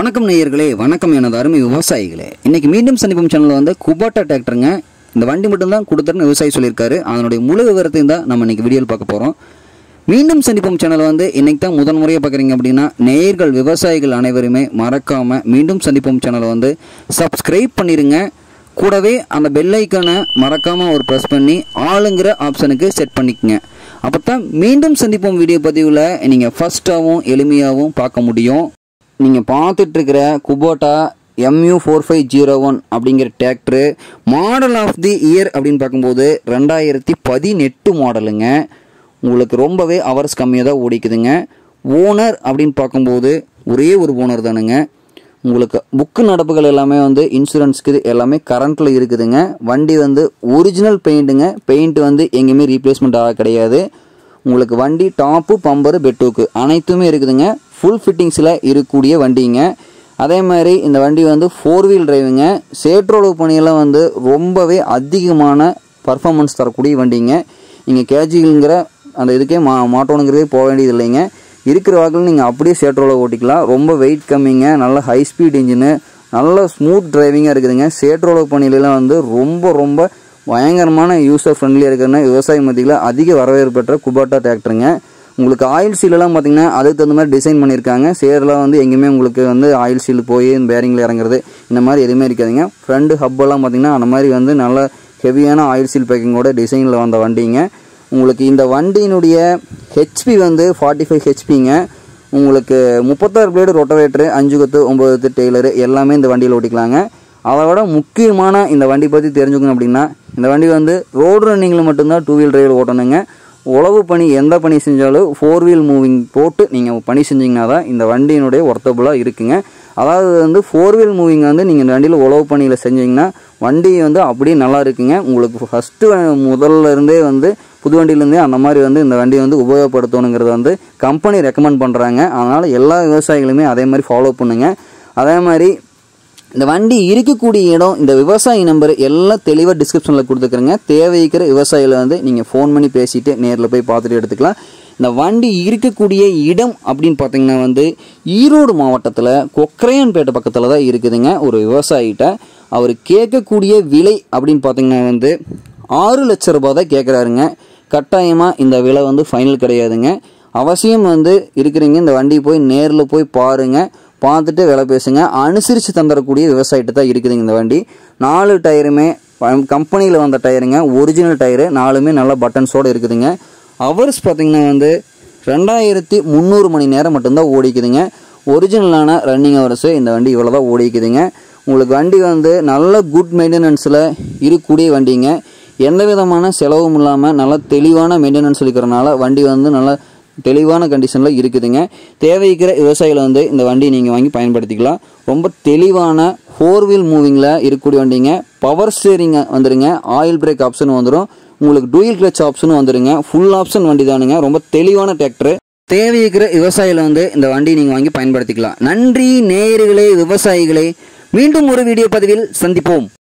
வணக்கம் நேயர்களே வணக்கம் எனது அருமை விவசாயிகளே இன்னைக்கு மீண்டும் சந்திப்போம் சேனலில் வந்து குபாட்டா டிராக்டருங்க இந்த வண்டி மட்டும்தான் கொடுத்துருன்னு விவசாயி சொல்லியிருக்காரு அதனுடைய முழு விவரத்தையும் தான் நம்ம இன்னைக்கு வீடியோவில் பார்க்க போகிறோம் மீண்டும் சந்திப்போம் சேனல் வந்து இன்னைக்கு தான் முதன் முறையாக பார்க்குறீங்க அப்படின்னா நேயர்கள் விவசாயிகள் அனைவருமே மறக்காமல் மீண்டும் சந்திப்போம் சேனலை வந்து சப்ஸ்கிரைப் பண்ணிடுங்க கூடவே அந்த பெல் ஐக்கானை மறக்காமல் ஒரு ப்ரெஸ் பண்ணி ஆளுங்கிற ஆப்ஷனுக்கு செட் பண்ணிக்கங்க அப்போ தான் மீண்டும் சந்திப்போம் வீடியோ பதிவில் நீங்கள் ஃபஸ்ட்டாகவும் எளிமையாகவும் பார்க்க முடியும் நீங்கள் பார்த்துட்டு இருக்கிற Kubota MU four five zero one அப்படிங்கிற tractor model of the year அப்படின்னு பார்க்கும்போது ரெண்டாயிரத்தி பதினெட்டு மாடலுங்க உங்களுக்கு ரொம்பவே அவர்ஸ் கம்மியாக தான் ஓடிக்குதுங்க ஓனர் அப்படின்னு பார்க்கும்போது ஒரே ஒரு ஓனர் தானுங்க உங்களுக்கு புக்கு நடப்புகள் எல்லாமே வந்து இன்சூரன்ஸ்க்கு எல்லாமே கரண்ட்டில் இருக்குதுங்க வண்டி வந்து ஒரிஜினல் பெயிண்ட்டுங்க பெயிண்ட் வந்து எங்கேயுமே ரீப்ளேஸ்மெண்ட் ஆக கிடையாது உங்களுக்கு வண்டி டாப்பு பம்பரு பெட்டூக்கு அனைத்துமே இருக்குதுங்க ஃபுல் ஃபிட்டிங்ஸில் இருக்கக்கூடிய வண்டிங்க அதே மாதிரி இந்த வண்டி வந்து ஃபோர் வீல் டிரைவுங்க சேற்றோளவு பணியெல்லாம் வந்து ரொம்பவே அதிகமான பர்ஃபார்மன்ஸ் தரக்கூடிய வண்டிங்க நீங்கள் கேஜிங்கிற அந்த இதுக்கே மா மாட்டோனுங்கிறதே போக வேண்டியது இல்லைங்க இருக்கிற வாக்கில் நீங்கள் அப்படியே சேற்றோல ஓட்டிக்கலாம் ரொம்ப வெயிட் கம்மிங்க நல்ல ஹை ஸ்பீட் இன்ஜினு நல்ல ஸ்மூத் டிரைவிங்காக இருக்குதுங்க சேற்றோளவு பணியிலலாம் வந்து ரொம்ப ரொம்ப பயங்கரமான யூசர் ஃப்ரெண்ட்லியாக இருக்கிறன விவசாய மத்தியில் அதிக வரவேற்பு பெற்ற குபாட்டா டிராக்டருங்க உங்களுக்கு ஆயில் சீலெல்லாம் பார்த்தீங்கன்னா அதுக்கு தகுந்த மாதிரி டிசைன் பண்ணியிருக்காங்க சேர்லாம் வந்து எங்கேயுமே உங்களுக்கு வந்து ஆயில் சீல் போய் பேரிங்கில் இறங்குறது இந்த மாதிரி எதுவுமே இருக்காதுங்க ஃப்ரண்ட் ஹப்பெல்லாம் பார்த்தீங்கன்னா அந்த மாதிரி வந்து நல்ல ஹெவியான ஆயில் சீல் பேக்கிங்கோட டிசைனில் வந்த வண்டிங்க உங்களுக்கு இந்த வண்டியினுடைய ஹெச்பி வந்து ஃபார்ட்டி ஃபைவ் ஹெச்பிங்க உங்களுக்கு முப்பத்தாறு பிளேடு ரொட்டவேட்ரு அஞ்சு கொத்து ஒம்பது கொத்து டெய்லரு எல்லாமே இந்த வண்டியில் ஓட்டிக்கலாங்க அதை விட முக்கியமான இந்த வண்டி பற்றி தெரிஞ்சுக்கணும் அப்படின்னா இந்த வண்டி வந்து ரோடு ரன்னிங்கில் மட்டும்தான் டூ வீல் டிரைவில் ஓட்டணுங்க உழவு பணி எந்த பணி செஞ்சாலும் ஃபோர் வீல் மூவிங் போட்டு நீங்கள் பணி செஞ்சீங்கன்னா தான் இந்த வண்டியினுடைய ஒர்த்தபுளாக இருக்குங்க அதாவது வந்து ஃபோர் வீல் மூவிங் வந்து நீங்கள் இந்த வண்டியில் உழவு பணியில் செஞ்சீங்கன்னா வண்டி வந்து அப்படியே நல்லா இருக்குங்க உங்களுக்கு ஃபஸ்ட்டு முதல்ல இருந்தே வந்து புது வண்டியிலேருந்தே அந்த மாதிரி வந்து இந்த வண்டியை வந்து உபயோகப்படுத்தணுங்கிறத வந்து கம்பெனி ரெக்கமெண்ட் பண்ணுறாங்க அதனால் எல்லா விவசாயிகளுமே அதே மாதிரி ஃபாலோ பண்ணுங்க அதே மாதிரி இந்த வண்டி இருக்கக்கூடிய இடம் இந்த விவசாயி நம்பர் எல்லாம் தெளிவாக டிஸ்கிரிப்ஷனில் கொடுத்துக்கிறேங்க தேவைக்கிற விவசாயிகளை வந்து நீங்கள் ஃபோன் பண்ணி பேசிட்டு நேரில் போய் பார்த்துட்டு எடுத்துக்கலாம் இந்த வண்டி இருக்கக்கூடிய இடம் அப்படின்னு பார்த்தீங்கன்னா வந்து ஈரோடு மாவட்டத்தில் கொக்கரையான்பேட்டை பக்கத்தில் தான் இருக்குதுங்க ஒரு விவசாயிகிட்ட அவர் கேட்கக்கூடிய விலை அப்படின்னு பார்த்தீங்கன்னா வந்து ஆறு லட்ச ரூபாய் தான் கேட்குறாருங்க கட்டாயமாக இந்த விலை வந்து ஃபைனல் கிடையாதுங்க அவசியம் வந்து இருக்கிறீங்க இந்த வண்டி போய் நேரில் போய் பாருங்கள் பார்த்துட்டு விலை பேசுங்க அனுசரித்து தந்துடக்கூடிய விவசாயிட்டு தான் இருக்குதுங்க இந்த வண்டி நாலு டயருமே கம்பெனியில் வந்த டயருங்க ஒரிஜினல் டயரு நாலுமே நல்ல பட்டன்ஸோடு இருக்குதுங்க ஹவர்ஸ் பார்த்தீங்கன்னா வந்து ரெண்டாயிரத்தி முந்நூறு மணி நேரம் மட்டும்தான் ஓடிக்குதுங்க ஒரிஜினலான ரன்னிங் ஹவர்ஸு இந்த வண்டி இவ்வளோ தான் ஓடிக்குதுங்க உங்களுக்கு வண்டி வந்து நல்ல குட் மெயின்டெனன்ஸில் இருக்கக்கூடிய வண்டிங்க எந்த விதமான செலவும் இல்லாமல் நல்ல தெளிவான மெயின்டெனன்ஸ் இருக்கிறனால வண்டி வந்து நல்லா தெளிவான கண்டிஷனில் இருக்குதுங்க தேவைக்கிற விவசாயிகளை வந்து இந்த வண்டி நீங்கள் வாங்கி பயன்படுத்திக்கலாம் ரொம்ப தெளிவான ஃபோர் வீல் மூவிங்கில் இருக்கக்கூடிய வண்டிங்க பவர் ஸ்டேரிங் வந்துடுங்க ஆயில் பிரேக் ஆப்ஷன் வந்துடும் உங்களுக்கு டூயல் கிளச் ஆப்ஷனும் வந்துடுங்க ஃபுல் ஆப்ஷன் வண்டி தானுங்க ரொம்ப தெளிவான டிராக்டர் தேவைக்கிற விவசாயிகளை வந்து இந்த வண்டி நீங்கள் வாங்கி பயன்படுத்திக்கலாம் நன்றி நேயர்களே விவசாயிகளே மீண்டும் ஒரு வீடியோ பதிவில் சந்திப்போம்